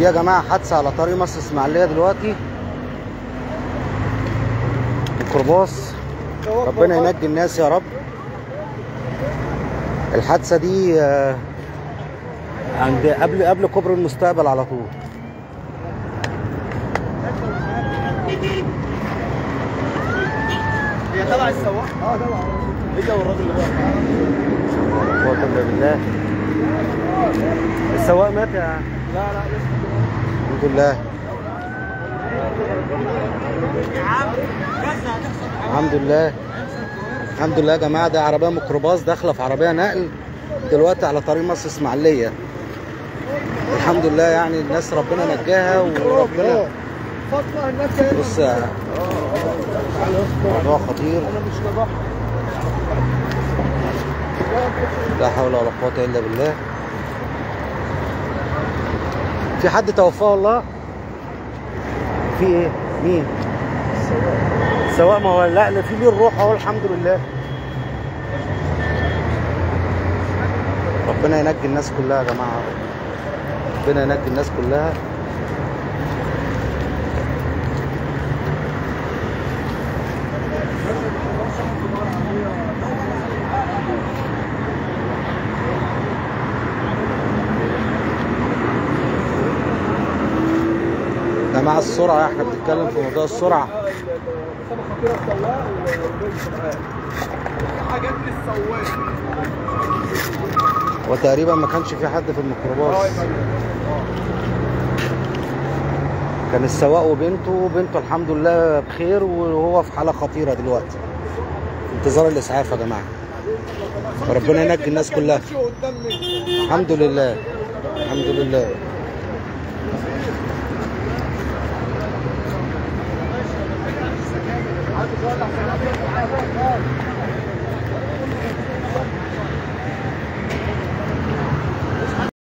في يا جماعه حادثه على طريق مصر اسماعيليه دلوقتي ميكروباص ربنا ينجي الناس يا رب الحادثه دي آه، عند قبل قبل كوبري المستقبل على طول هي تبع السواق؟ اه تبع هي والراجل اللي هو قوة الا بالله السواق مات يا لا لا لسه الحمد لله الحمد لله الحمد لله يا جماعه ده عربيه ميكروباص داخله في عربيه نقل دلوقتي على طريق مصر اسماعيليه الحمد لله يعني الناس ربنا نجاها وربنا فاطمه الناس جايه بص يا- موضوع خطير انا مش نضحك لا حول ولا قوة إلا بالله في حد توفاه الله في ايه مين سواء ما هو لا لا، في ليه الروح اهو الحمد لله ربنا ينجي الناس كلها يا جماعة ربنا ينجي الناس كلها ده مع السرعة احنا بنتكلم في موضوع السرعة اصابه خطيره السواق والبنت معاه حاجات للسواق وتقريبا ما كانش في حد في الميكروباص كان السواق وبنته وبنته الحمد لله بخير وهو في حالة خطيرة دلوقتي في انتظار الإسعاف يا جماعة ربنا ينجي الناس كلها ماشي قدام مني الحمد لله الحمد لله